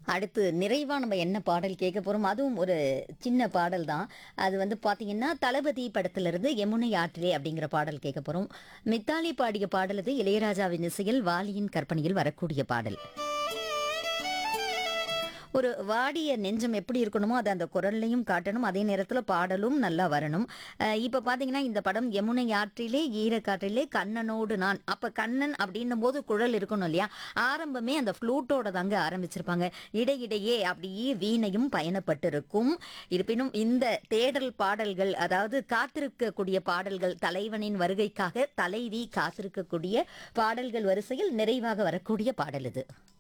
அடுத்து நிறைவா நம்ம என்ன பாடல் கேட்க போறோம் அதுவும் ஒரு சின்ன பாடல் தான் அது வந்து பாத்தீங்கன்னா தளபதி படத்திலிருந்து யமுனை ஆற்றிலே அப்படிங்கிற பாடல் கேட்க போறோம் மித்தாலி பாடிய பாடல் இது இளையராஜாவின் இசையில் வாலியின் கற்பனையில் வரக்கூடிய பாடல் ஒரு வாடிய நெஞ்சம் எப்படி இருக்கணுமோ அதை அந்த குரல்லையும் காட்டணும் அதே நேரத்தில் பாடலும் நல்லா வரணும் அஹ் இப்ப பாத்தீங்கன்னா இந்த படம் யமுனை ஆற்றிலே ஈரக்காற்றிலே கண்ணனோடு நான் அப்ப கண்ணன் அப்படின்னும் போது குழல் இருக்கணும் இல்லையா ஆரம்பமே அந்த ஃப்ளூட்டோட தாங்க ஆரம்பிச்சிருப்பாங்க இடையிடையே அப்படியே வீணையும் பயணப்பட்டிருக்கும் இருப்பினும் இந்த தேடல் பாடல்கள் அதாவது காத்திருக்கக்கூடிய பாடல்கள் தலைவனின் வருகைக்காக தலைவி காத்திருக்கக்கூடிய பாடல்கள் வரிசையில் நிறைவாக வரக்கூடிய பாடல் இது